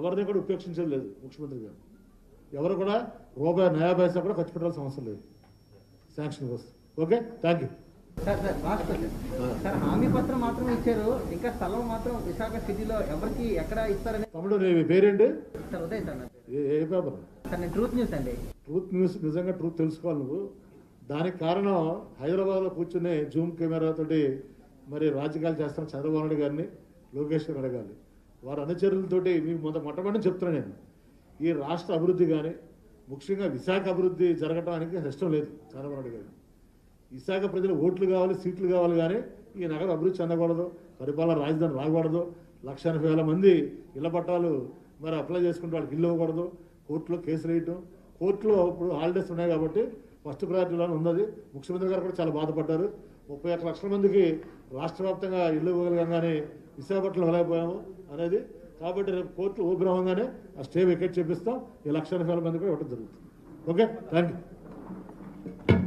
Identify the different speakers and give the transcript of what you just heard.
Speaker 1: ఎవరిని కూడా ఉపేక్షించేది లేదు ముఖ్యమంత్రి గారు ఎవరు కూడా రూపాయి నయా పైసా కూడా ఖర్చు పెట్టాల్సిన అవసరం లేదు శాంక్షన్ కోసం okay thank you
Speaker 2: sir sir last question sir హామీ పత్రం మాత్రం ఇచ్చారు ఇంకా స్థలం మాత్రం విశాఖ సిటీలో ఎవరికి ఎక్కడ ఇస్తారని
Speaker 1: తమ్ముడు నీ పేరేంటి
Speaker 2: సార్ ఉదయ్ సార్ నా పేరు.
Speaker 1: ఏ ఏ పేపర్
Speaker 2: సార్ నేను ట్రూత్ న్యూస్ అండి
Speaker 1: ట్రూత్ న్యూస్ నిజంగా ట్రూత్ తెలుసుకోవాలి నువ్వు దానికి కారణం హైదరాబాద్లో కూర్చుని జూమ్ కెమెరాతోటి మరి రాజకీయాలు చేస్తున్న చంద్రబాబు నాయుడు గారిని లోకేష్ గారిని అడగాలి వారి అనుచరులతోటి మీకు మొదట మొట్టమొదటి చెప్తున్నాను నేను ఈ రాష్ట్ర అభివృద్ధి కానీ ముఖ్యంగా విశాఖ అభివృద్ధి జరగటానికి ఇష్టం లేదు చంద్రబాబు నాయుడు గారికి విశాఖ ప్రజలు ఓట్లు కావాలి సీట్లు కావాలి కానీ ఈ నగరం అభివృద్ధి చెందకూడదు పరిపాలన రాజధాని రాకూడదు లక్ష ఎనభై వేల మంది ఇళ్ల పట్టాలు మరి అప్లై చేసుకుంటే వాళ్ళకి ఇల్లు ఇవ్వకూడదు కోర్టులో కేసులు వేయటం కోర్టులో ఇప్పుడు హాలిడేస్ ఉన్నాయి కాబట్టి ఫస్ట్ ప్రయారిటీలోనే ఉన్నది ముఖ్యమంత్రి గారు కూడా చాలా బాధపడ్డారు ముప్పై ఒక్క లక్షల మందికి రాష్ట్ర వ్యాప్తంగా ఇల్లు ఇవ్వగలగానే విశాఖపట్నం వెళ్ళకపోయాము అనేది కాబట్టి రేపు కోర్టు ఓపెన్ అవ్వగానే ఆ స్టే వికెట్ చేపిస్తాం ఈ లక్ష ఎనభై వేల మంది కూడా ఇవ్వడం జరుగుతుంది ఓకే థ్యాంక్ యూ